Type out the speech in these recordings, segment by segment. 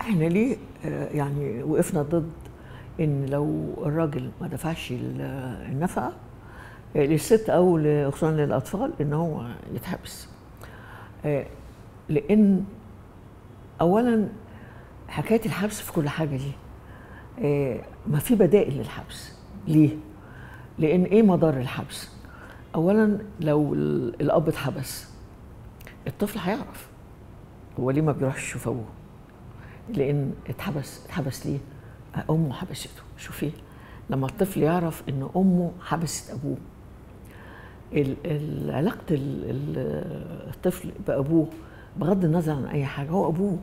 احنا ليه آه، يعني وقفنا ضد ان لو الراجل ما دفعش ال- النفقه آه، للست او ل- خصوصا للاطفال ان هو يتحبس آه، لان اولا حكايه الحبس في كل حاجه دي آه، ما في بدائل للحبس ليه لان ايه مضار الحبس اولا لو ال- الاب اتحبس الطفل هيعرف هو ليه ما بيروحش يشوف ابوه لان اتحبس اتحبس ليه امه حبسته شوفي لما الطفل يعرف ان امه حبست ابوه ال- ال- علاقه ال- ال- الطفل بابوه بغض النظر عن اي حاجه هو ابوه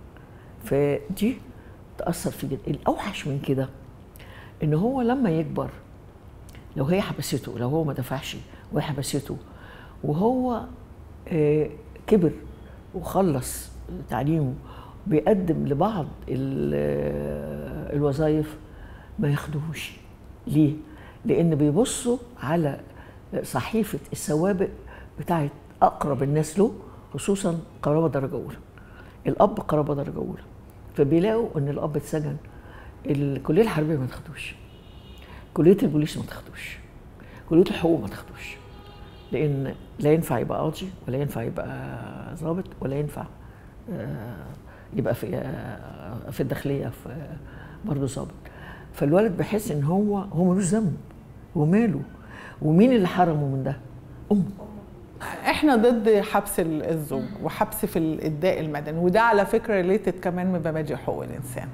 فدي تاثر فيه جدا الاوحش من كده ان هو لما يكبر لو هي حبسته لو هو ما دفعش وهي حبسته وهو آه، كبر وخلص تعليمه بيقدم لبعض ال- آه، الوظائف ما ياخدوهوش ليه؟ لأن بيبصوا على صحيفة السوابق بتاعت أقرب الناس له خصوصا قرابة درجة أولى الأب قرابة درجة أولى فبيلاقوا إن الأب اتسجن الكلية الحربية ما تاخدوش كلية البوليس ما تاخدوش كلية الحقوق ما تاخدوش لان لا ينفع يبقى قاضي ولا ينفع يبقى ضابط ولا ينفع آه، يبقى في آه، في الداخليه في برضه ضابط فالولد بيحس ان هو هو ملوش ذنب هو ماله ومين اللي حرمه من ده؟ امه احنا ضد حبس ال- الزوج وحبس في الاداء المدني وده على فكره ريليتد كمان من مبادئ حقوق الانسان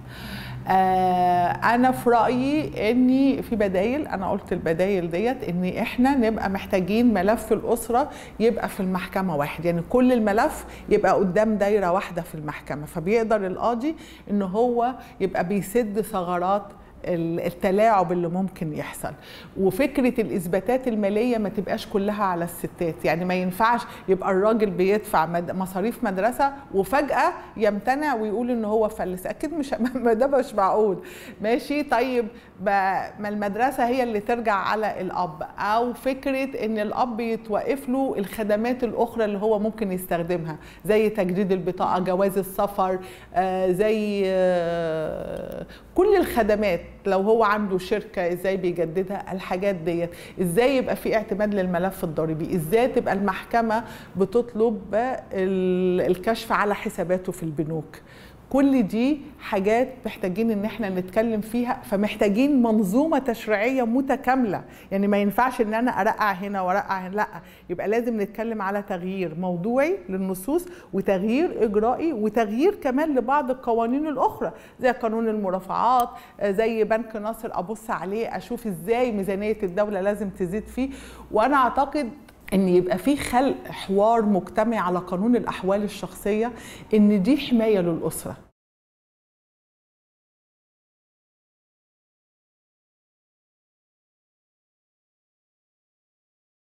آه انا في رايي اني في بدايل انا قلت البدايل ديت ان احنا نبقى محتاجين ملف الاسره يبقى في المحكمه واحد يعني كل الملف يبقى قدام دايره واحده في المحكمه فبيقدر القاضي ان هو يبقى بيسد ثغرات ال- التلاعب اللي ممكن يحصل وفكره الاثباتات الماليه ما تبقاش كلها على الستات يعني ما ينفعش يبقى الراجل بيدفع مد- مصاريف مدرسه وفجاه يمتنع ويقول ان هو فلس اكيد مش ما ده مش معقول ماشي طيب ب- ما المدرسه هي اللي ترجع على الاب او فكره ان الاب يتوقف له الخدمات الاخرى اللي هو ممكن يستخدمها زي تجديد البطاقه جواز السفر آه، زي آه، كل الخدمات لو هو عنده شركه ازاي بيجددها الحاجات ديت ازاي يبقى في اعتماد للملف الضريبي ازاي تبقى المحكمه بتطلب ال- الكشف على حساباته في البنوك كل دي حاجات محتاجين ان احنا نتكلم فيها فمحتاجين منظومه تشريعيه متكامله يعني ما ينفعش ان انا ارقع هنا وارقع هنا لا يبقى لازم نتكلم على تغيير موضوعي للنصوص وتغيير اجرائي وتغيير كمان لبعض القوانين الاخرى زي قانون المرافعات آه، زي بنك ناصر ابص عليه اشوف ازاي ميزانيه الدوله لازم تزيد فيه وانا اعتقد ان يبقى في خلق حوار مجتمعي على قانون الاحوال الشخصيه ان دي حمايه للاسره